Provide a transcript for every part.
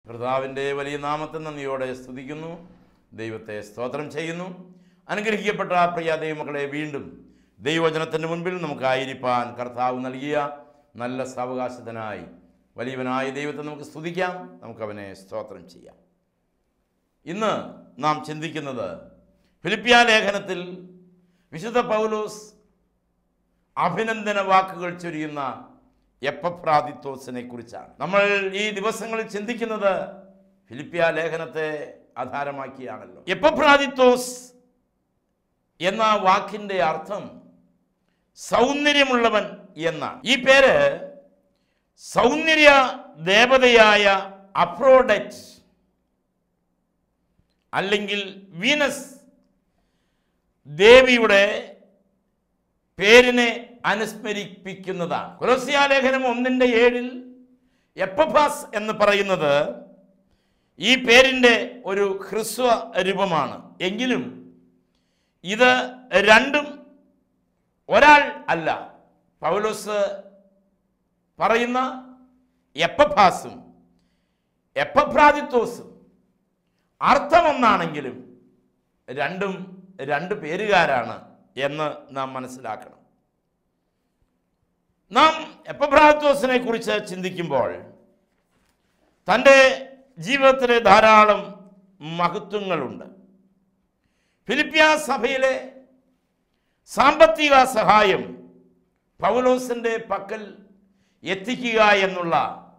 കർത്താവിൻ്റെ വലിയ നാമത്തെ നന്ദിയോടെ സ്തുതിക്കുന്നു ദൈവത്തെ സ്തോത്രം ചെയ്യുന്നു അനുഗ്രഹിക്കപ്പെട്ട പ്രിയ ദൈവമക്കളെ വീണ്ടും ദൈവവചനത്തിൻ്റെ മുൻപിൽ നമുക്കായിരിക്കാൻ കർത്താവ് നൽകിയ നല്ല സാവകാശത്തിനായി വലിയവനായ ദൈവത്തെ നമുക്ക് സ്തുതിക്കാം നമുക്കവനെ സ്തോത്രം ചെയ്യാം ഇന്ന് നാം ചിന്തിക്കുന്നത് ഫിലിപ്പിയ ലേഖനത്തിൽ വിശുദ്ധ പൗലോസ് അഭിനന്ദന വാക്കുകൾ ചൊരിയുന്ന എപ്പഫ്രാദിത്തോസിനെ കുറിച്ചാണ് നമ്മൾ ഈ ദിവസങ്ങളിൽ ചിന്തിക്കുന്നത് ഫിലിപ്പിയ ലേഖനത്തെ ആധാരമാക്കിയാണല്ലോ എപ്പഫ്രാദിത്തോസ് എന്ന വാക്കിൻ്റെ അർത്ഥം സൗന്ദര്യമുള്ളവൻ എന്നാണ് ഈ പേര് സൗന്ദര്യ ദേവതയായ അഫ്രോഡറ്റ് അല്ലെങ്കിൽ വീനസ് ദേവിയുടെ പേരിനെ അനുസ്മരിപ്പിക്കുന്നതാണ് കൊലോസിയ ലേഖനം ഒന്നിൻ്റെ ഏഴിൽ എപ്പഫാസ് എന്ന് പറയുന്നത് ഈ പേരിൻ്റെ ഒരു ഹ്രസ്വ രൂപമാണ് എങ്കിലും ഇത് രണ്ടും ഒരാൾ അല്ല പൗലോസ് പറയുന്ന എപ്പഫാസും എപ്പഫ്രാദിത്തോസും അർത്ഥമൊന്നാണെങ്കിലും രണ്ടും രണ്ട് പേരുകാരാണ് എന്ന് നാം മനസ്സിലാക്കണം നാം എപ്പഭ്രാത്തോസിനെ കുറിച്ച് ചിന്തിക്കുമ്പോൾ തൻ്റെ ജീവിതത്തിലെ ധാരാളം മഹത്വങ്ങളുണ്ട് ഫിലിപ്പിയ സഭയിലെ സാമ്പത്തിക സഹായം പൗലോസിൻ്റെ പക്കൽ എത്തിക്കുക എന്നുള്ള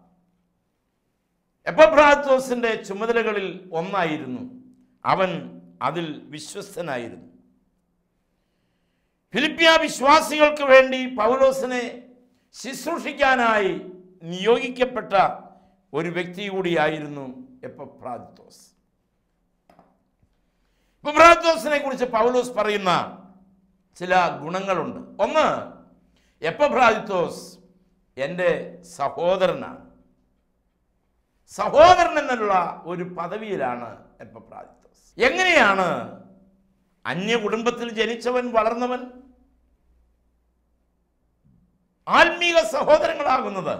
എപ്പഭ്രാത്തോസിൻ്റെ ചുമതലകളിൽ ഒന്നായിരുന്നു അവൻ അതിൽ വിശ്വസ്തനായിരുന്നു ഫിലിപ്പിയ വിശ്വാസികൾക്ക് വേണ്ടി പൗലോസിനെ ശുശ്രൂഷിക്കാനായി നിയോഗിക്കപ്പെട്ട ഒരു വ്യക്തി കൂടിയായിരുന്നു എപ്പഫ്രാദിത്തോസ് എപ്പഫ്രാദിത്തോസിനെ കുറിച്ച് പൗലോസ് പറയുന്ന ചില ഗുണങ്ങളുണ്ട് ഒന്ന് എപ്പഫ്രാദിത്തോസ് എൻ്റെ സഹോദരനാണ് സഹോദരൻ എന്നുള്ള ഒരു പദവിയിലാണ് എപ്പഫ്രാദിത്തോസ് എങ്ങനെയാണ് അന്യ കുടുംബത്തിൽ ജനിച്ചവൻ വളർന്നവൻ ആത്മീക സഹോദരങ്ങളാകുന്നത്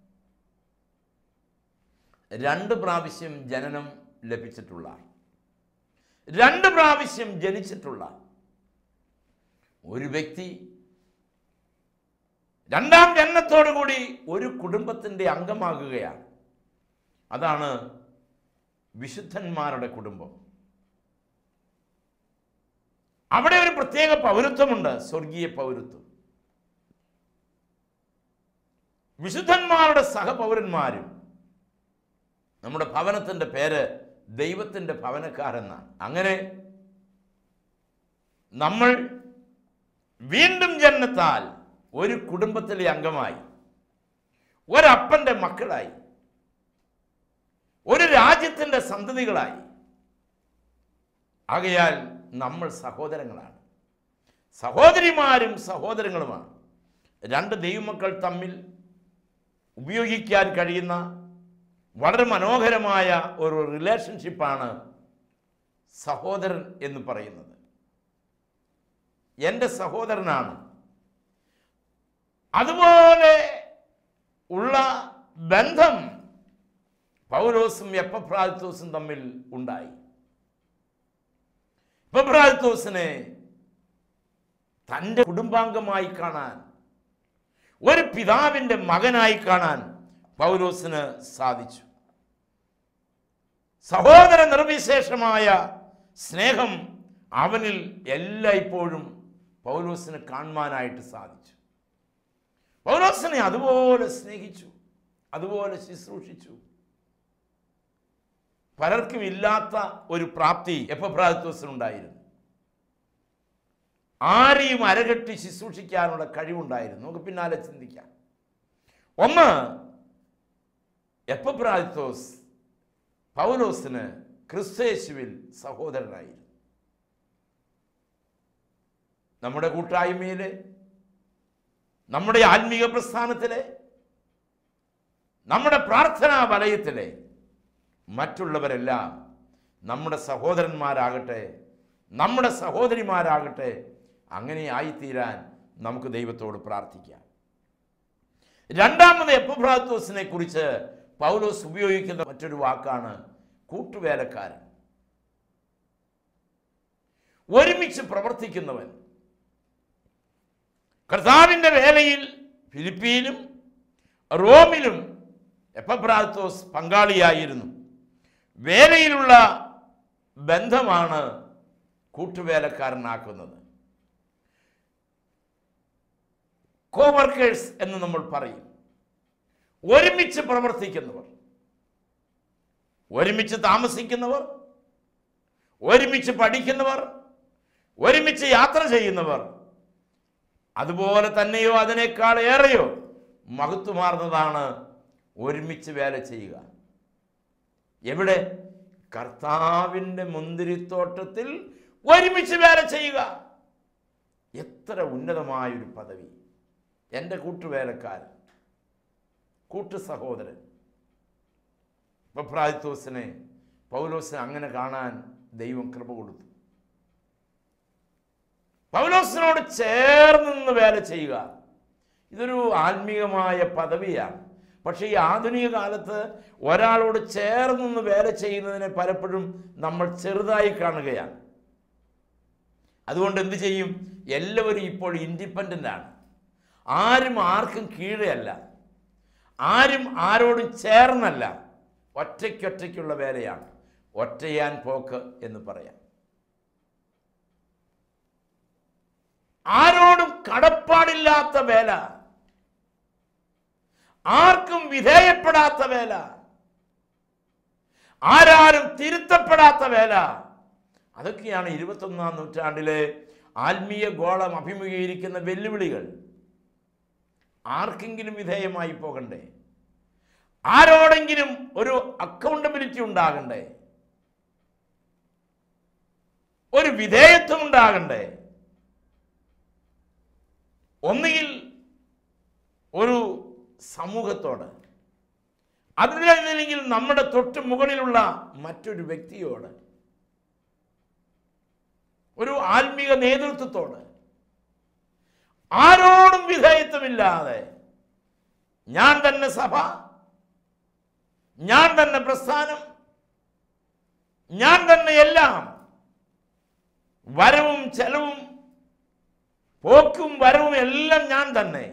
രണ്ട് പ്രാവശ്യം ജനനം ലഭിച്ചിട്ടുള്ള രണ്ട് പ്രാവശ്യം ജനിച്ചിട്ടുള്ള ഒരു വ്യക്തി രണ്ടാം ജന്മത്തോടുകൂടി ഒരു കുടുംബത്തിൻ്റെ അംഗമാകുകയാണ് അതാണ് വിശുദ്ധന്മാരുടെ കുടുംബം അവിടെ ഒരു പ്രത്യേക പൗരത്വമുണ്ട് സ്വർഗീയ പൗരത്വം വിശുദ്ധന്മാരുടെ സഹപൗരന്മാരും നമ്മുടെ ഭവനത്തിൻ്റെ പേര് ദൈവത്തിൻ്റെ ഭവനക്കാരെന്നാണ് അങ്ങനെ നമ്മൾ വീണ്ടും ജന്മത്താൽ ഒരു കുടുംബത്തിലെ അംഗമായി ഒരപ്പൻ്റെ മക്കളായി ഒരു രാജ്യത്തിൻ്റെ സന്തതികളായി ആകയാൽ നമ്മൾ സഹോദരങ്ങളാണ് സഹോദരിമാരും സഹോദരങ്ങളുമാണ് രണ്ട് ദൈവമക്കൾ തമ്മിൽ ഉപയോഗിക്കാൻ കഴിയുന്ന വളരെ മനോഹരമായ ഒരു റിലേഷൻഷിപ്പാണ് സഹോദരൻ എന്ന് പറയുന്നത് എൻ്റെ സഹോദരനാണ് അതുപോലെ ഉള്ള ബന്ധം പൗലോസും എപ്പഫ്രാദിത്തോസും തമ്മിൽ ഉണ്ടായി എപ്പഫ്രാദിത്തോസിനെ തൻ്റെ കുടുംബാംഗമായി കാണാൻ ഒരു പിതാവിൻ്റെ മകനായി കാണാൻ പൗലോസിന് സാധിച്ചു സഹോദര നിർവിശേഷമായ സ്നേഹം അവനിൽ എല്ലായ്പ്പോഴും പൗലോസിന് കാണുവാനായിട്ട് സാധിച്ചു പൗലോസിനെ അതുപോലെ സ്നേഹിച്ചു അതുപോലെ ശുശ്രൂഷിച്ചു പലർക്കും ഇല്ലാത്ത ഒരു പ്രാപ്തി എപ്പഭ്രാതത്വസിനുണ്ടായിരുന്നു ആരെയും അരകെട്ടി ശുശ്രൂഷിക്കാനുള്ള കഴിവുണ്ടായിരുന്നു നമുക്ക് പിന്നാലെ ചിന്തിക്കാം ഒന്ന് എപ്പപ്രാദിത്തോസ് പൗലോസിന് ക്രിസ്തയേശുവിൽ സഹോദരനായിരുന്നു നമ്മുടെ കൂട്ടായ്മയിലെ നമ്മുടെ ആത്മീക പ്രസ്ഥാനത്തിലെ നമ്മുടെ പ്രാർത്ഥനാ വലയത്തിലെ മറ്റുള്ളവരെല്ലാം നമ്മുടെ സഹോദരന്മാരാകട്ടെ നമ്മുടെ സഹോദരിമാരാകട്ടെ അങ്ങനെ ആയിത്തീരാൻ നമുക്ക് ദൈവത്തോട് പ്രാർത്ഥിക്കാം രണ്ടാമത് എപ്പഭ്രാത്തോസിനെ കുറിച്ച് പൗലോസ് ഉപയോഗിക്കുന്ന മറ്റൊരു വാക്കാണ് കൂട്ടുവേലക്കാരൻ ഒരുമിച്ച് പ്രവർത്തിക്കുന്നവൻ കർത്താവിൻ്റെ വേലയിൽ ഫിലിപ്പീനും റോമിലും എപ്പബ്രാത്തോസ് പങ്കാളിയായിരുന്നു വേലയിലുള്ള ബന്ധമാണ് കൂട്ടുവേലക്കാരനാക്കുന്നത് കോവർക്കേഴ്സ് എന്ന് നമ്മൾ പറയും ഒരുമിച്ച് പ്രവർത്തിക്കുന്നവർ ഒരുമിച്ച് താമസിക്കുന്നവർ ഒരുമിച്ച് പഠിക്കുന്നവർ ഒരുമിച്ച് യാത്ര ചെയ്യുന്നവർ അതുപോലെ തന്നെയോ അതിനേക്കാൾ ഏറെയോ മഹത്വമാർന്നതാണ് ഒരുമിച്ച് വേല ചെയ്യുക എവിടെ കർത്താവിൻ്റെ മുന്തിരിത്തോട്ടത്തിൽ ഒരുമിച്ച് വേല ചെയ്യുക എത്ര ഉന്നതമായൊരു പദവി എൻ്റെ കൂട്ടുവേലക്കാരൻ കൂട്ടു സഹോദരൻ പപ്രാദിത്തോസിനെ പൗലോസിനെ അങ്ങനെ കാണാൻ ദൈവം കൃപ കൊടുത്തു പൗലോസിനോട് ചേർന്ന് നിന്ന് വേല ചെയ്യുക ഇതൊരു ആത്മീയമായ പദവിയാണ് പക്ഷേ ഈ ആധുനിക കാലത്ത് ഒരാളോട് ചേർന്ന് നിന്ന് വേല ചെയ്യുന്നതിനെ പലപ്പോഴും നമ്മൾ ചെറുതായി കാണുകയാണ് അതുകൊണ്ട് എന്ത് ചെയ്യും എല്ലാവരും ഇപ്പോൾ ഇൻഡിപെൻഡൻ്റ് ആണ് ആരും ആർക്കും കീഴെയല്ല ആരും ആരോടും ചേർന്നല്ല ഒറ്റയ്ക്കൊറ്റയ്ക്കുള്ള വേലയാണ് ഒറ്റയാൻ പോക്ക് എന്ന് പറയാം ആരോടും കടപ്പാടില്ലാത്ത വേല ആർക്കും വിധേയപ്പെടാത്ത വേല ആരാരും തിരുത്തപ്പെടാത്ത വേല അതൊക്കെയാണ് ഇരുപത്തൊന്നാം നൂറ്റാണ്ടിലെ ആത്മീയ ഗോളം അഭിമുഖീകരിക്കുന്ന വെല്ലുവിളികൾ ആർക്കെങ്കിലും വിധേയമായി പോകണ്ടേ ആരോടെങ്കിലും ഒരു അക്കൗണ്ടബിലിറ്റി ഉണ്ടാകണ്ടേ ഒരു വിധേയത്വം ഉണ്ടാകണ്ടേ ഒന്നുകിൽ ഒരു സമൂഹത്തോട് അതില്ലെങ്കിൽ നമ്മുടെ തൊട്ട് മുകളിലുള്ള മറ്റൊരു വ്യക്തിയോട് ഒരു ആത്മീക നേതൃത്വത്തോട് ആരോടും വിധേയത്വമില്ലാതെ ഞാൻ തന്നെ സഭ ഞാൻ തന്നെ പ്രസ്ഥാനം ഞാൻ തന്നെ എല്ലാം വരവും ചെലവും പോക്കും വരവും എല്ലാം ഞാൻ തന്നെ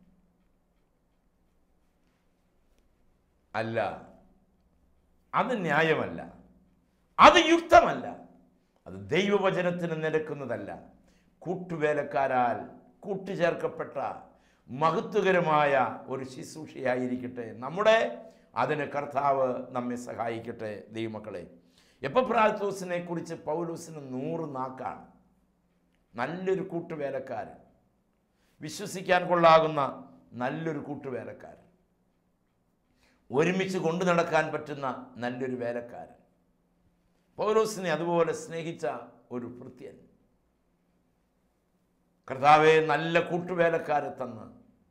അല്ല അത് ന്യായമല്ല അത് യുക്തമല്ല അത് ദൈവവചനത്തിന് നിരക്കുന്നതല്ല കൂട്ടുവേലക്കാരാൽ കൂട്ടുചേർക്കപ്പെട്ട മഹത്വകരമായ ഒരു ശുശ്രൂഷയായിരിക്കട്ടെ നമ്മുടെ അതിന് കർത്താവ് നമ്മെ സഹായിക്കട്ടെ ദൈവമക്കളെ എപ്പപ്രാത്തോസിനെ കുറിച്ച് പൗലൂസിന് നൂറ് നാക്കാണ് നല്ലൊരു കൂട്ടുവേലക്കാരൻ വിശ്വസിക്കാൻ കൊള്ളാകുന്ന നല്ലൊരു കൂട്ടുവേലക്കാരൻ ഒരുമിച്ച് കൊണ്ടു നടക്കാൻ പറ്റുന്ന നല്ലൊരു വേലക്കാരൻ പൗലോസിനെ അതുപോലെ സ്നേഹിച്ച ഒരു ഭൃത്യൻ കർത്താവെ നല്ല കൂട്ടുവേലക്കാരെ തന്ന്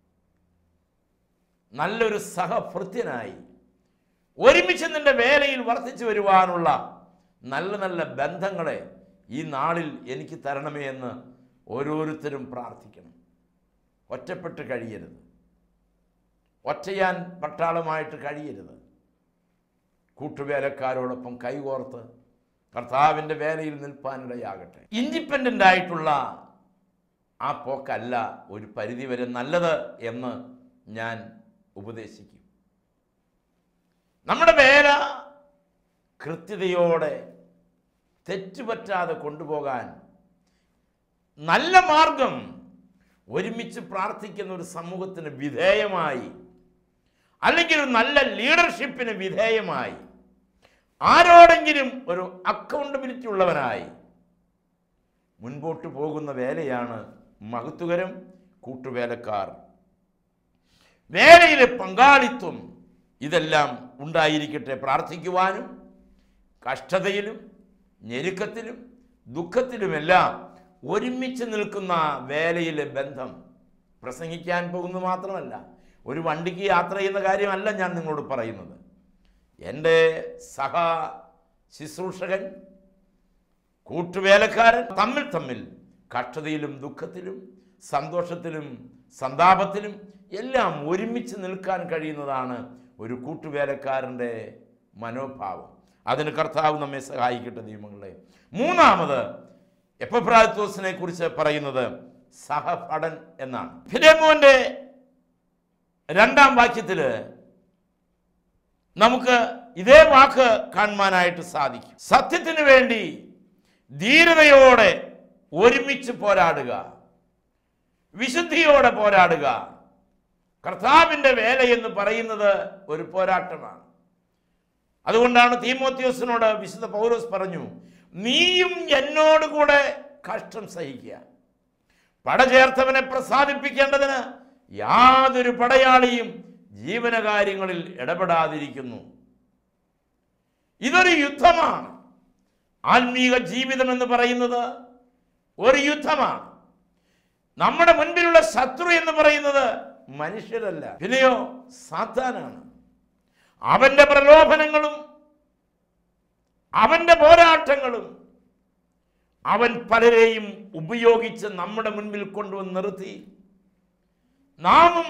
നല്ലൊരു സഹഭൃത്യനായി ഒരുമിച്ച് നിന്റെ വേലയിൽ വർദ്ധിച്ചു വരുവാനുള്ള നല്ല നല്ല ബന്ധങ്ങളെ ഈ നാളിൽ എനിക്ക് തരണമേ എന്ന് ഓരോരുത്തരും പ്രാർത്ഥിക്കണം ഒറ്റപ്പെട്ട് കഴിയരുത് ഒറ്റയാൻ പട്ടാളമായിട്ട് കഴിയരുത് കൂട്ടുവേലക്കാരോടൊപ്പം കൈകോർത്ത് കർത്താവിൻ്റെ വേലയിൽ നിൽപ്പാനിടയാകട്ടെ ഇൻഡിപെൻഡൻ്റ് ആയിട്ടുള്ള ആ പോക്കല്ല ഒരു പരിധിവരെ നല്ലത് എന്ന് ഞാൻ ഉപദേശിക്കും നമ്മുടെ വേല കൃത്യതയോടെ തെറ്റുപറ്റാതെ കൊണ്ടുപോകാൻ നല്ല മാർഗം ഒരുമിച്ച് പ്രാർത്ഥിക്കുന്ന ഒരു സമൂഹത്തിന് വിധേയമായി അല്ലെങ്കിൽ ഒരു നല്ല ലീഡർഷിപ്പിന് വിധേയമായി ആരോടെങ്കിലും ഒരു അക്കൗണ്ടബിലിറ്റി ഉള്ളവനായി മുൻപോട്ട് പോകുന്ന വേലയാണ് മഹത്വകരം കൂട്ടുവേലക്കാർ വേലയിലെ പങ്കാളിത്വം ഇതെല്ലാം ഉണ്ടായിരിക്കട്ടെ പ്രാർത്ഥിക്കുവാനും കഷ്ടതയിലും ഞെരുക്കത്തിലും ദുഃഖത്തിലുമെല്ലാം ഒരുമിച്ച് നിൽക്കുന്ന വേലയിലെ ബന്ധം പ്രസംഗിക്കാൻ പോകുന്നത് മാത്രമല്ല ഒരു വണ്ടിക്ക് യാത്ര ചെയ്യുന്ന കാര്യമല്ല ഞാൻ നിങ്ങളോട് പറയുന്നത് എൻ്റെ സഹ ശുശ്രൂഷകൻ കൂട്ടുവേലക്കാരൻ തമ്മിൽ തമ്മിൽ കഷ്ടതയിലും ദുഃഖത്തിലും സന്തോഷത്തിലും സന്താപത്തിലും എല്ലാം ഒരുമിച്ച് നിൽക്കാൻ കഴിയുന്നതാണ് ഒരു കൂട്ടുവേലക്കാരൻ്റെ മനോഭാവം അതിന് കർത്താവ് നമ്മെ സഹായിക്കട്ടെ ദൈവങ്ങളെ മൂന്നാമത് എപ്പഫ്രാത്തോസിനെ കുറിച്ച് പറയുന്നത് സഹപടൻ എന്നാണ് ഫിലേമോന്റെ രണ്ടാം വാക്യത്തിൽ നമുക്ക് ഇതേ വാക്ക് കാണുവാനായിട്ട് സാധിക്കും സത്യത്തിന് വേണ്ടി ധീരതയോടെ ഒരുമിച്ച് പോരാടുക വിശുദ്ധിയോടെ പോരാടുക കർത്താവിൻ്റെ വേല എന്ന് പറയുന്നത് ഒരു പോരാട്ടമാണ് അതുകൊണ്ടാണ് തീമോത്യോസിനോട് വിശുദ്ധ പൗലോസ് പറഞ്ഞു നീയും എന്നോട് കൂടെ കഷ്ടം സഹിക്കുക പടചേർത്തവനെ പ്രസാദിപ്പിക്കേണ്ടതിന് യാതൊരു പടയാളിയും ജീവനകാര്യങ്ങളിൽ ഇടപെടാതിരിക്കുന്നു ഇതൊരു യുദ്ധമാണ് ആത്മീക ജീവിതം എന്ന് പറയുന്നത് ഒരു യുദ്ധമാണ് നമ്മുടെ മുൻപിലുള്ള ശത്രു എന്ന് പറയുന്നത് മനുഷ്യരല്ല പിന്നെയോ സാത്താനാണ് അവന്റെ പ്രലോഭനങ്ങളും അവന്റെ പോരാട്ടങ്ങളും അവൻ പലരെയും ഉപയോഗിച്ച് നമ്മുടെ മുൻപിൽ കൊണ്ടുവന്ന് നിർത്തി നാമും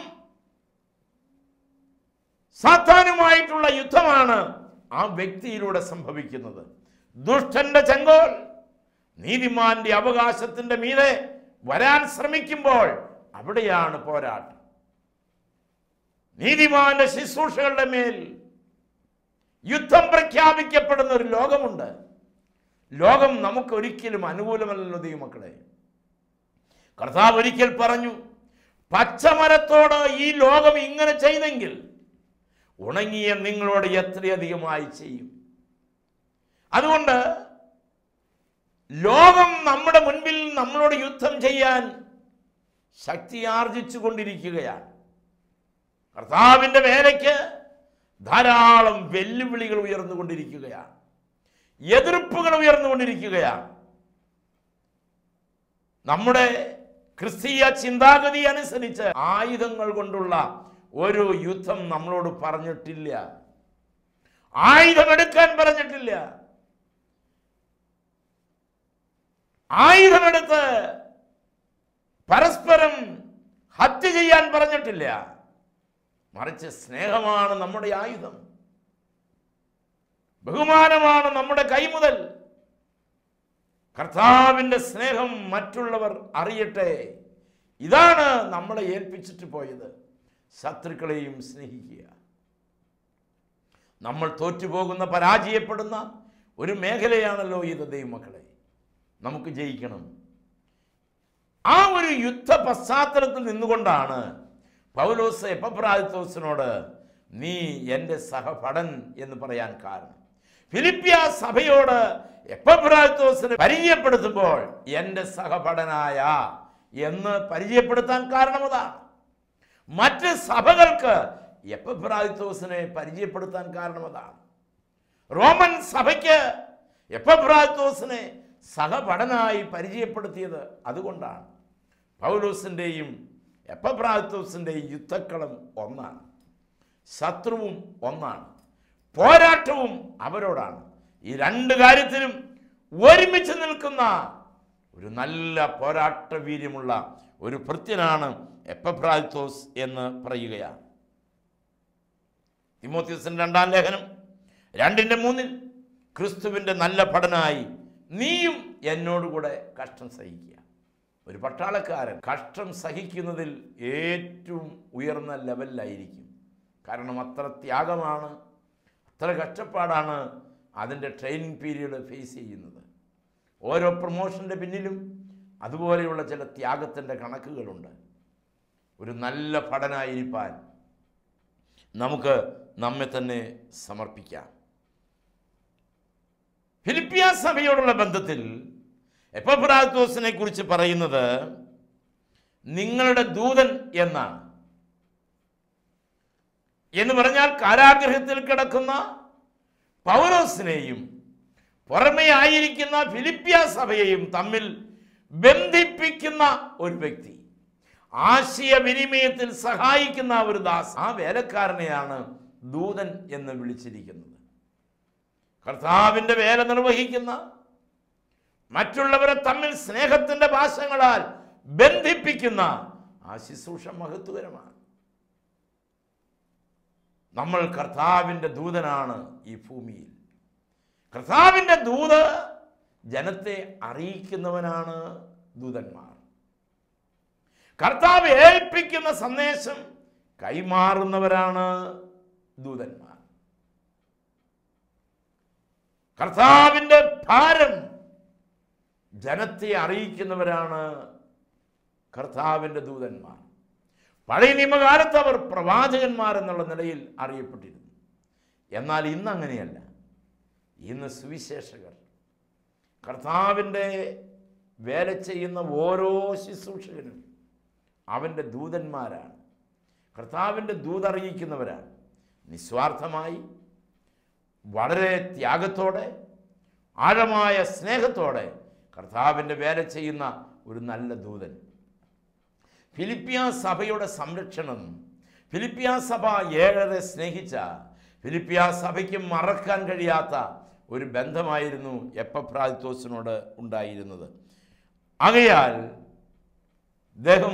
സാത്താനുമായിട്ടുള്ള യുദ്ധമാണ് ആ വ്യക്തിയിലൂടെ സംഭവിക്കുന്നത് ദുഷ്ടന്റെ ചെങ്കോൽ നീതിമാന്റെ അവകാശത്തിന്റെ മീതെ വരാൻ ശ്രമിക്കുമ്പോൾ അവിടെയാണ് പോരാട്ടം നീതിമാന്റെ ശുശ്രൂഷകളുടെ മേൽ യുദ്ധം പ്രഖ്യാപിക്കപ്പെടുന്ന ഒരു ലോകമുണ്ട് ലോകം നമുക്ക് ഒരിക്കലും അനുകൂലമല്ലല്ലോ ദൈവമക്കളെ കർത്താവ് ഒരിക്കൽ പറഞ്ഞു പച്ചമരത്തോട് ഈ ലോകം ഇങ്ങനെ ചെയ്തെങ്കിൽ ഉണങ്ങിയ നിങ്ങളോട് എത്രയധികമായി ചെയ്യും അതുകൊണ്ട് ലോകം നമ്മുടെ മുൻപിൽ നമ്മളോട് യുദ്ധം ചെയ്യാൻ ശക്തി ആർജിച്ചു കൊണ്ടിരിക്കുകയാണ് കർത്താവിൻ്റെ വേലയ്ക്ക് ധാരാളം വെല്ലുവിളികൾ ഉയർന്നുകൊണ്ടിരിക്കുകയാണ് എതിർപ്പുകൾ ഉയർന്നുകൊണ്ടിരിക്കുകയാണ് നമ്മുടെ ക്രിസ്തീയ ചിന്താഗതി അനുസരിച്ച് ആയുധങ്ങൾ കൊണ്ടുള്ള ഒരു യുദ്ധം നമ്മളോട് പറഞ്ഞിട്ടില്ല ആയുധമെടുക്കാൻ പറഞ്ഞിട്ടില്ല ആയുധമെടുത്ത് പരസ്പരം ഹത്യ ചെയ്യാൻ പറഞ്ഞിട്ടില്ല മറിച്ച് സ്നേഹമാണ് നമ്മുടെ ആയുധം ബഹുമാനമാണ് നമ്മുടെ കൈമുതൽ കർത്താവിൻ്റെ സ്നേഹം മറ്റുള്ളവർ അറിയട്ടെ ഇതാണ് നമ്മളെ ഏൽപ്പിച്ചിട്ട് പോയത് ശത്രുക്കളെയും സ്നേഹിക്കുക നമ്മൾ തോറ്റുപോകുന്ന പരാജയപ്പെടുന്ന ഒരു മേഖലയാണല്ലോ ഇത് ദൈവമക്കളെ നമുക്ക് ജയിക്കണം ആ ഒരു യുദ്ധ പശ്ചാത്തലത്തിൽ നിന്നുകൊണ്ടാണ് പൗലോസ് എപ്പപ്രാദിത്തോസിനോട് നീ എൻ്റെ സഹപടൻ എന്ന് പറയാൻ കാരണം ഫിലിപ്പിയ സഭയോട് എപ്പപ്രാദിത്തോസിനെ പരിചയപ്പെടുത്തുമ്പോൾ എൻ്റെ സഹപടനായ എന്ന് പരിചയപ്പെടുത്താൻ കാരണം അതാണ് മറ്റ് സഭകൾക്ക് എപ്പപ്രാദിത്തോസിനെ പരിചയപ്പെടുത്താൻ കാരണം അതാണ് റോമൻ സഭയ്ക്ക് എപ്പപ്രാദിത്തോസിനെ സഹപടനായി പരിചയപ്പെടുത്തിയത് അതുകൊണ്ടാണ് പൗലോസിൻ്റെയും എപ്പപ്രാദിത്തോസിൻ്റെയും യുദ്ധക്കളം ഒന്നാണ് ശത്രുവും ഒന്നാണ് പോരാട്ടവും അവരോടാണ് ഈ രണ്ട് കാര്യത്തിലും ഒരുമിച്ച് നിൽക്കുന്ന ഒരു നല്ല പോരാട്ട വീര്യമുള്ള ഒരു ഭൃത്യനാണ് എപ്പപ്രാദിത്തോസ് എന്ന് പറയുകയാണ് തിമോത്യോസിന്റെ രണ്ടാം ലേഖനം രണ്ടിൻ്റെ മൂന്നിൽ ക്രിസ്തുവിൻ്റെ നല്ല പഠനായി നീയും എന്നോടുകൂടെ കഷ്ടം സഹിക്കുക ഒരു പട്ടാളക്കാരൻ കഷ്ടം സഹിക്കുന്നതിൽ ഏറ്റവും ഉയർന്ന ലെവലിലായിരിക്കും കാരണം അത്ര ത്യാഗമാണ് അത്ര കഷ്ടപ്പാടാണ് അതിൻ്റെ ട്രെയിനിങ് പീരീഡ് ഫേസ് ചെയ്യുന്നത് ഓരോ പ്രൊമോഷൻ്റെ പിന്നിലും അതുപോലെയുള്ള ചില ത്യാഗത്തിൻ്റെ കണക്കുകളുണ്ട് ഒരു നല്ല പഠനായിരിക്കാൻ നമുക്ക് നമ്മെ തന്നെ സമർപ്പിക്കാം ഫിലിപ്പിയ സഭയോടുള്ള ബന്ധത്തിൽ എപ്പബ്രാത്തോസിനെ കുറിച്ച് പറയുന്നത് നിങ്ങളുടെ ദൂതൻ എന്നാണ് എന്ന് പറഞ്ഞാൽ കാരാഗ്രഹത്തിൽ കിടക്കുന്ന പൗലോസിനെയും പുറമേ ആയിരിക്കുന്ന ഫിലിപ്പിയ സഭയെയും തമ്മിൽ ബന്ധിപ്പിക്കുന്ന ഒരു വ്യക്തി ആശയവിനിമയത്തിൽ സഹായിക്കുന്ന ഒരു ദാസ് ആ വേലക്കാരനെയാണ് ദൂതൻ എന്ന് വിളിച്ചിരിക്കുന്നത് കർത്താവിൻ്റെ വേല നിർവഹിക്കുന്ന മറ്റുള്ളവരെ തമ്മിൽ സ്നേഹത്തിൻ്റെ ഭാഷങ്ങളാൽ ബന്ധിപ്പിക്കുന്ന ആ ശുശ്രൂഷ മഹത്വകരമാണ് നമ്മൾ കർത്താവിൻ്റെ ദൂതനാണ് ഈ ഭൂമിയിൽ കർത്താവിൻ്റെ ദൂത് ജനത്തെ അറിയിക്കുന്നവനാണ് ദൂതന്മാർ കർത്താവ് ഏൽപ്പിക്കുന്ന സന്ദേശം കൈമാറുന്നവരാണ് ദൂതന്മാർ കർത്താവിൻ്റെ ഭാരം ജനത്തെ അറിയിക്കുന്നവരാണ് കർത്താവിൻ്റെ ദൂതന്മാർ പഴയ നിയമകാലത്ത് അവർ പ്രവാചകന്മാർ എന്നുള്ള നിലയിൽ അറിയപ്പെട്ടിരുന്നു എന്നാൽ ഇന്ന് അങ്ങനെയല്ല ഇന്ന് സുവിശേഷകർ കർത്താവിൻ്റെ വേല ചെയ്യുന്ന ഓരോ ശുശ്രൂഷകനും അവൻ്റെ ദൂതന്മാരാണ് കർത്താവിൻ്റെ ദൂതറിയിക്കുന്നവരാണ് നിസ്വാർത്ഥമായി വളരെ ത്യാഗത്തോടെ ആഴമായ സ്നേഹത്തോടെ കർത്താവിൻ്റെ വേല ചെയ്യുന്ന ഒരു നല്ല ദൂതൻ ഫിലിപ്പിയ സഭയുടെ സംരക്ഷണം ഫിലിപ്പിയ സഭ ഏറെ സ്നേഹിച്ച ഫിലിപ്പിയ സഭയ്ക്ക് മറക്കാൻ കഴിയാത്ത ഒരു ബന്ധമായിരുന്നു എപ്പഫ്രാദിത്തോസിനോട് ഉണ്ടായിരുന്നത് ആകയാൽ അദ്ദേഹം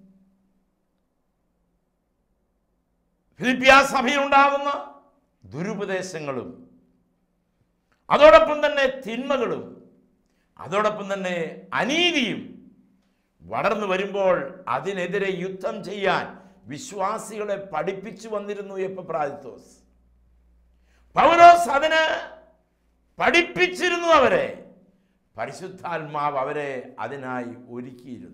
ഫിലിപ്പിയ സഭയിലുണ്ടാകുന്ന ദുരുപദേശങ്ങളും അതോടൊപ്പം തന്നെ തിന്മകളും അതോടൊപ്പം തന്നെ അനീതിയും വളർന്നു വരുമ്പോൾ അതിനെതിരെ യുദ്ധം ചെയ്യാൻ വിശ്വാസികളെ പഠിപ്പിച്ചു വന്നിരുന്നു എപ്പപ്രാദിത്തോസ് പൗലോസ് അതിന് പഠിപ്പിച്ചിരുന്നു അവരെ പരിശുദ്ധാത്മാവ് അവരെ അതിനായി ഒരുക്കിയിരുന്നു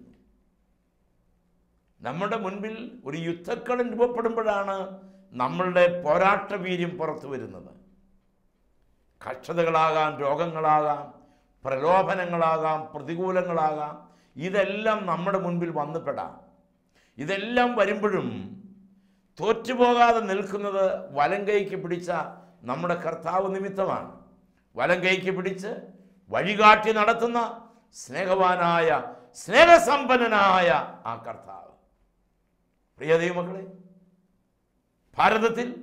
നമ്മുടെ മുൻപിൽ ഒരു യുദ്ധക്കളം രൂപപ്പെടുമ്പോഴാണ് നമ്മളുടെ പോരാട്ട വീര്യം പുറത്തു വരുന്നത് കഷ്ടതകളാകാം രോഗങ്ങളാകാം പ്രലോഭനങ്ങളാകാം പ്രതികൂലങ്ങളാകാം ഇതെല്ലാം നമ്മുടെ മുൻപിൽ വന്നുപെടാം ഇതെല്ലാം വരുമ്പോഴും തോറ്റുപോകാതെ നിൽക്കുന്നത് വലം കൈക്ക് പിടിച്ച നമ്മുടെ കർത്താവ് നിമിത്തമാണ് വലം കൈക്ക് പിടിച്ച് വഴികാട്ടി നടത്തുന്ന സ്നേഹവാനായ സ്നേഹസമ്പന്നനായ ആ കർത്താവ് പ്രിയ ദൈവമക്കളെ ഭാരതത്തിൽ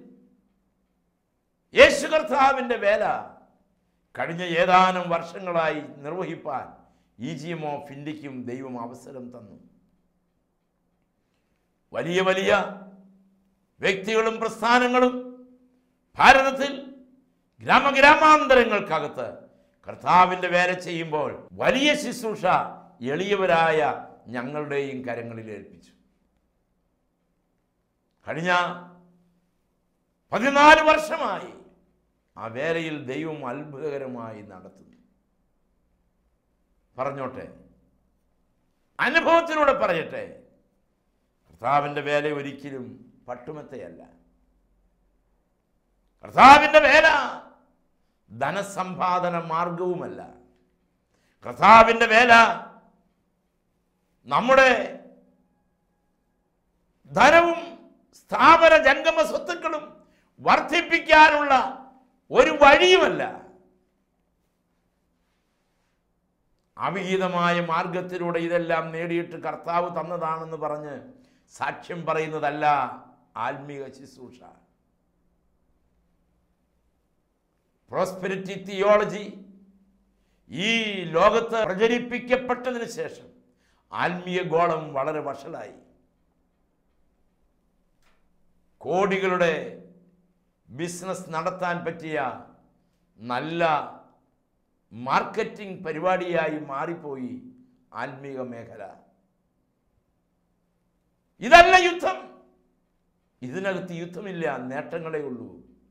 യേശു കർത്താവിൻ്റെ വേല കഴിഞ്ഞ ഏതാനും വർഷങ്ങളായി നിർവഹിപ്പാൻ ഇ ജി എം ഓഫ് ഇന്ത്യക്കും ദൈവം അവസരം തന്നു വലിയ വലിയ വ്യക്തികളും പ്രസ്ഥാനങ്ങളും ഭാരതത്തിൽ ഗ്രാമഗ്രാമാന്തരങ്ങൾക്കകത്ത് കർത്താവിൻ്റെ വേല ചെയ്യുമ്പോൾ വലിയ ശുശ്രൂഷ എളിയവരായ ഞങ്ങളുടെയും കരങ്ങളിൽ ഏൽപ്പിച്ചു കഴിഞ്ഞ പതിനാല് വർഷമായി ആ വേലയിൽ ദൈവം അത്ഭുതകരമായി നടത്തുന്നു പറഞ്ഞോട്ടെ അനുഭവത്തിലൂടെ പറയട്ടെ കർത്താവിൻ്റെ വേല ഒരിക്കലും പട്ടുമത്തയല്ല കർത്താവിൻ്റെ വേല ധനസമ്പാദന മാർഗവുമല്ല കർത്താവിൻ്റെ വേല നമ്മുടെ ധനവും സ്ഥാപന ജംഗമ സ്വത്തുക്കളും വർദ്ധിപ്പിക്കാനുള്ള ഒരു വഴിയുമല്ല അവിഹിതമായ മാർഗത്തിലൂടെ ഇതെല്ലാം നേടിയിട്ട് കർത്താവ് തന്നതാണെന്ന് പറഞ്ഞ് സാക്ഷ്യം പറയുന്നതല്ല ആത്മീക ശുശ്രൂഷ പ്രോസ്പെരിറ്റി തിയോളജി ഈ ലോകത്ത് പ്രചരിപ്പിക്കപ്പെട്ടതിന് ശേഷം ആത്മീയ ഗോളം വളരെ വഷളായി കോടികളുടെ ബിസിനസ് നടത്താൻ പറ്റിയ നല്ല മാർക്കറ്റിംഗ് പരിപാടിയായി മാറിപ്പോയി ആത്മീക മേഖല ഇതല്ല യുദ്ധം ഇതിനകത്ത് യുദ്ധമില്ല നേട്ടങ്ങളേ ഉള്ളൂ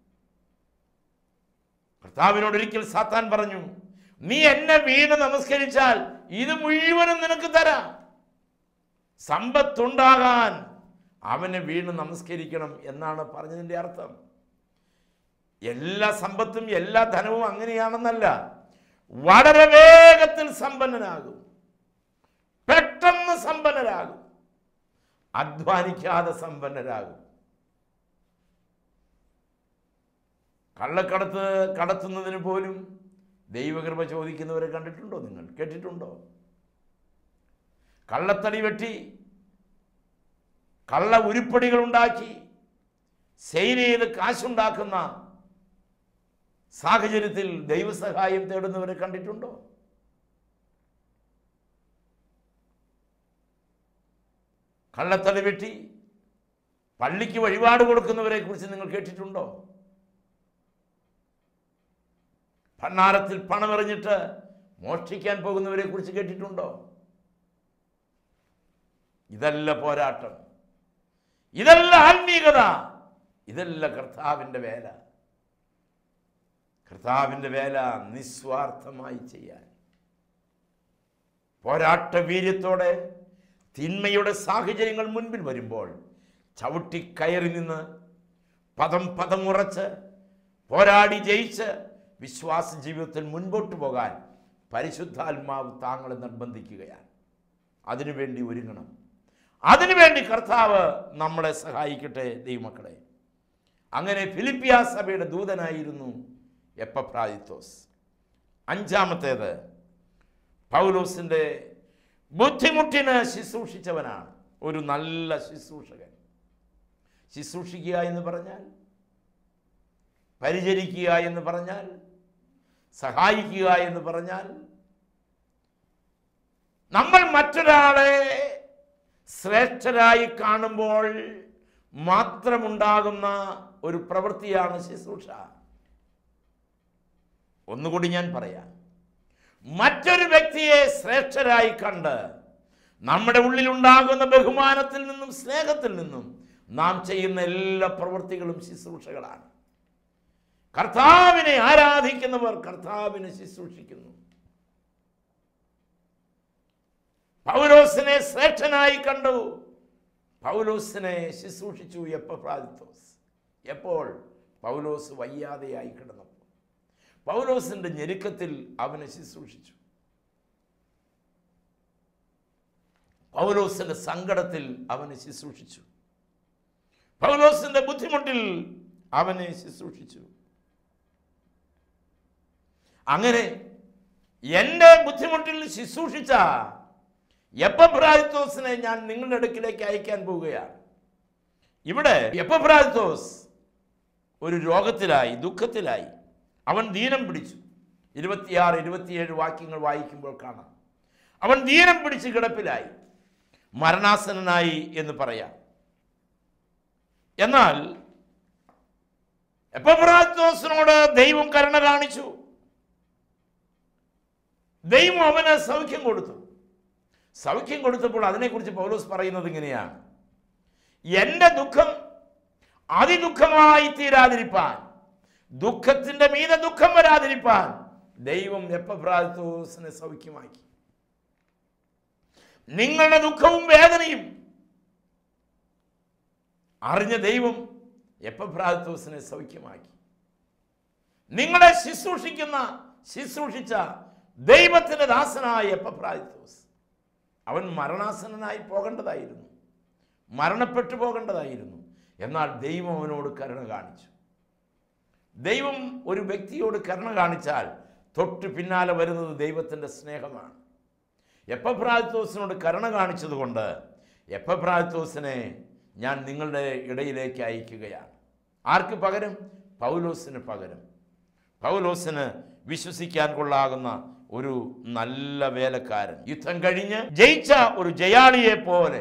കർത്താവിനോട് ഒരിക്കൽ സാത്താൻ പറഞ്ഞു നീ എന്നെ വീണ് നമസ്കരിച്ചാൽ ഇത് മുഴുവനും നിനക്ക് തരാം സമ്പത്തുണ്ടാകാൻ അവനെ വീണ് നമസ്കരിക്കണം എന്നാണ് പറഞ്ഞതിൻ്റെ അർത്ഥം എല്ലാ സമ്പത്തും എല്ലാ ധനവും അങ്ങനെയാണെന്നല്ല വളരെ വേഗത്തിൽ സമ്പന്നനാകും പെട്ടെന്ന് സമ്പന്നരാകും അധ്വാനിക്കാതെ സമ്പന്നരാകും കള്ളക്കടത്ത് കടത്തുന്നതിന് പോലും ദൈവകൃപ ചോദിക്കുന്നവരെ കണ്ടിട്ടുണ്ടോ നിങ്ങൾ കേട്ടിട്ടുണ്ടോ കള്ളത്തടി വെട്ടി കള്ള ഉരുപ്പടികൾ ഉണ്ടാക്കി സെയിൽ ചെയ്ത് കാശുണ്ടാക്കുന്ന സാഹചര്യത്തിൽ ദൈവസഹായം തേടുന്നവരെ കണ്ടിട്ടുണ്ടോ കള്ളത്തടി വെട്ടി പള്ളിക്ക് വഴിപാട് കൊടുക്കുന്നവരെ കുറിച്ച് നിങ്ങൾ കേട്ടിട്ടുണ്ടോ ഭണ്ണാരത്തിൽ പണമെറിഞ്ഞിട്ട് മോഷ്ടിക്കാൻ പോകുന്നവരെ കുറിച്ച് കേട്ടിട്ടുണ്ടോ ഇതല്ല പോരാട്ടം ഇതല്ല ആത്മീകത ഇതല്ല കർത്താവിൻ്റെ വേല കർത്താവിൻ്റെ വേല നിസ്വാർത്ഥമായി ചെയ്യാൻ പോരാട്ട വീര്യത്തോടെ തിന്മയുടെ സാഹചര്യങ്ങൾ മുൻപിൽ വരുമ്പോൾ ചവിട്ടി കയറി നിന്ന് പദം പദം ഉറച്ച് പോരാടി ജയിച്ച് വിശ്വാസ ജീവിതത്തിൽ മുൻപോട്ട് പോകാൻ പരിശുദ്ധാത്മാവ് താങ്കളെ നിർബന്ധിക്കുകയാണ് അതിനുവേണ്ടി ഒരുങ്ങണം അതിനുവേണ്ടി കർത്താവ് നമ്മളെ സഹായിക്കട്ടെ ദൈവമക്കളെ അങ്ങനെ ഫിലിപ്പിയ സഭയുടെ ദൂതനായിരുന്നു എപ്പഫ്രാദിത്തോസ് അഞ്ചാമത്തേത് പൗലോസിൻ്റെ ബുദ്ധിമുട്ടിന് ശുശ്രൂഷിച്ചവനാണ് ഒരു നല്ല ശുശ്രൂഷകൻ ശുശ്രൂഷിക്കുക എന്ന് പറഞ്ഞാൽ പരിചരിക്കുക എന്ന് പറഞ്ഞാൽ സഹായിക്കുക എന്ന് പറഞ്ഞാൽ നമ്മൾ മറ്റൊരാളെ ശ്രേഷ്ഠരായി കാണുമ്പോൾ മാത്രമുണ്ടാകുന്ന ഒരു പ്രവൃത്തിയാണ് ശുശ്രൂഷ ഒന്നുകൂടി ഞാൻ പറയാം മറ്റൊരു വ്യക്തിയെ ശ്രേഷ്ഠരായി കണ്ട് നമ്മുടെ ഉള്ളിലുണ്ടാകുന്ന ബഹുമാനത്തിൽ നിന്നും സ്നേഹത്തിൽ നിന്നും നാം ചെയ്യുന്ന എല്ലാ പ്രവൃത്തികളും ശുശ്രൂഷകളാണ് കർത്താവിനെ ആരാധിക്കുന്നവർ കർത്താവിനെ ശുശ്രൂഷിക്കുന്നു പൗലോസിനെ ശ്രേഷ്ഠനായി കണ്ടു പൗലോസിനെ ശുശ്രൂഷിച്ചു എപ്പഫ്രാദിത്തോസ് എപ്പോൾ പൗലോസ് വയ്യാതെയായി കിടന്നപ്പോൾ പൗലോസിന്റെ ഞെരുക്കത്തിൽ അവനെ ശുശ്രൂഷിച്ചു പൗലോസിന്റെ സങ്കടത്തിൽ അവനെ ശുശ്രൂഷിച്ചു പൗലോസിന്റെ ബുദ്ധിമുട്ടിൽ അവനെ ശുശ്രൂഷിച്ചു അങ്ങനെ എൻ്റെ ബുദ്ധിമുട്ടിൽ ശുശ്രൂഷിച്ച എപ്പബ്രാദിത്തോസിനെ ഞാൻ നിങ്ങളുടെ അടുക്കിലേക്ക് അയക്കാൻ പോവുകയാണ് ഇവിടെ എപ്പബ്രാദിത്തോസ് ഒരു രോഗത്തിലായി ദുഃഖത്തിലായി അവൻ ദീനം പിടിച്ചു ഇരുപത്തിയാറ് ഇരുപത്തിയേഴ് വാക്യങ്ങൾ വായിക്കുമ്പോൾ കാണാം അവൻ ദീനം പിടിച്ച് കിടപ്പിലായി മരണാസനായി എന്ന് പറയാം എന്നാൽ എപ്പബ്രാത്തോസിനോട് ദൈവം കരുണ കാണിച്ചു ദൈവം അവന് സൗഖ്യം കൊടുത്തു സൗഖ്യം കൊടുത്തപ്പോൾ അതിനെക്കുറിച്ച് പൗലോസ് പറയുന്നത് ഇങ്ങനെയാണ് എൻ്റെ ദുഃഖം അതിദുഃഖമായി തീരാതിരിപ്പാൻ ദുഃഖത്തിന്റെ മീതെ ദുഃഖം വരാതിരിപ്പാൻ ദൈവം എപ്പഭ്രാത്തോസിനെ സൗഖ്യമാക്കി നിങ്ങളുടെ ദുഃഖവും വേദനയും അറിഞ്ഞ ദൈവം എപ്പഭ്രാത്തോസിനെ സൗഖ്യമാക്കി നിങ്ങളെ ശുശ്രൂഷിക്കുന്ന ശുശ്രൂഷിച്ച ദൈവത്തിന്റെ ദാസനായ എപ്പഭ്രാത്തോസ് അവൻ മരണാസനായി പോകേണ്ടതായിരുന്നു മരണപ്പെട്ടു പോകേണ്ടതായിരുന്നു എന്നാൽ ദൈവം അവനോട് കരുണ കാണിച്ചു ദൈവം ഒരു വ്യക്തിയോട് കരുണ കാണിച്ചാൽ തൊട്ട് പിന്നാലെ വരുന്നത് ദൈവത്തിൻ്റെ സ്നേഹമാണ് എപ്പഭ്രാത്തോസിനോട് കരുണ കാണിച്ചതുകൊണ്ട് എപ്പഭ്രാത്തോസിനെ ഞാൻ നിങ്ങളുടെ ഇടയിലേക്ക് അയക്കുകയാണ് ആർക്ക് പകരം പൗലോസിന് പകരം പൗലോസിന് വിശ്വസിക്കാൻ കൊള്ളാകുന്ന ഒരു നല്ല വേലക്കാരൻ യുദ്ധം കഴിഞ്ഞ് ജയിച്ച ഒരു ജയാളിയെ പോലെ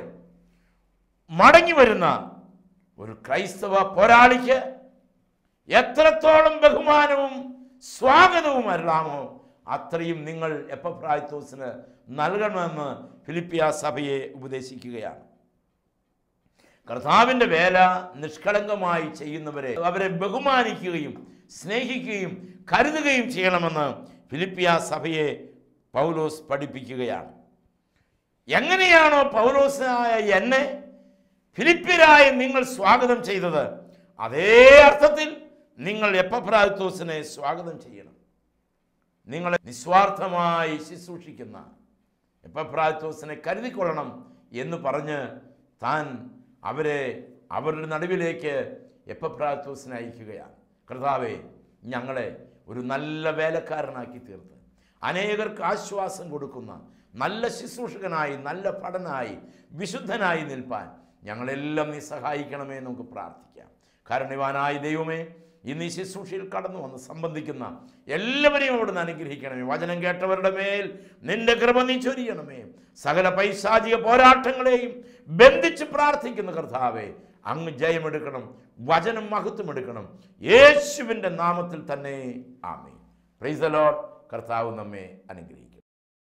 മടങ്ങി വരുന്ന ഒരു ക്രൈസ്തവ പോരാളിക്ക് എത്രത്തോളം ബഹുമാനവും സ്വാഗതവും അരുളാമോ അത്രയും നിങ്ങൾ എപ്പപ്രായത്തോസിന് നൽകണമെന്ന് ഫിലിപ്പിയ സഭയെ ഉപദേശിക്കുകയാണ് കർത്താവിൻ്റെ വേല നിഷ്കളങ്കമായി ചെയ്യുന്നവരെ അവരെ ബഹുമാനിക്കുകയും സ്നേഹിക്കുകയും കരുതുകയും ചെയ്യണമെന്ന് ഫിലിപ്പിയ സഭയെ പൗലോസ് പഠിപ്പിക്കുകയാണ് എങ്ങനെയാണോ പൗലോസായ എന്നെ ഫിലിപ്പിയരായ നിങ്ങൾ സ്വാഗതം ചെയ്തത് അതേ അർത്ഥത്തിൽ നിങ്ങൾ എപ്പഫ്രാത്തോസിനെ സ്വാഗതം ചെയ്യണം നിങ്ങളെ നിസ്വാർത്ഥമായി ശുശ്രൂഷിക്കുന്ന എപ്പഫ്രാത്തോസിനെ കരുതിക്കൊള്ളണം എന്ന് പറഞ്ഞ് താൻ അവരെ അവരുടെ നടുവിലേക്ക് എപ്പഫ്രാത്തോസിനെ അയക്കുകയാണ് കർത്താവെ ഞങ്ങളെ ഒരു നല്ല വേലക്കാരനാക്കി തീർത്ത് അനേകർക്ക് ആശ്വാസം കൊടുക്കുന്ന നല്ല ശുശ്രൂഷകനായി നല്ല പഠനായി വിശുദ്ധനായി നിൽപ്പാൻ ഞങ്ങളെല്ലാം നീ സഹായിക്കണമേ എന്ന് നമുക്ക് പ്രാർത്ഥിക്കാം കാരണവാനായ ദൈവമേ ഇന്ന് ഈ ശുശ്രൂഷയിൽ കടന്നു വന്ന് സംബന്ധിക്കുന്ന എല്ലാവരെയും അവിടുന്ന് അനുഗ്രഹിക്കണമേ വചനം കേട്ടവരുടെ മേൽ നിന്റെ കൃപ നീ ചൊരിയണമേ സകല പൈശാചിക പോരാട്ടങ്ങളെയും ബന്ധിച്ച് പ്രാർത്ഥിക്കുന്ന കർത്താവേ അങ്ങ് ജയമെടുക്കണം വചനം മഹത്വം എടുക്കണം യേശുവിൻ്റെ നാമത്തിൽ തന്നെ ആമേ പ്രൈസ് ദ ലോർഡ് കർത്താവ് നമ്മെ അനുഗ്രഹിക്കും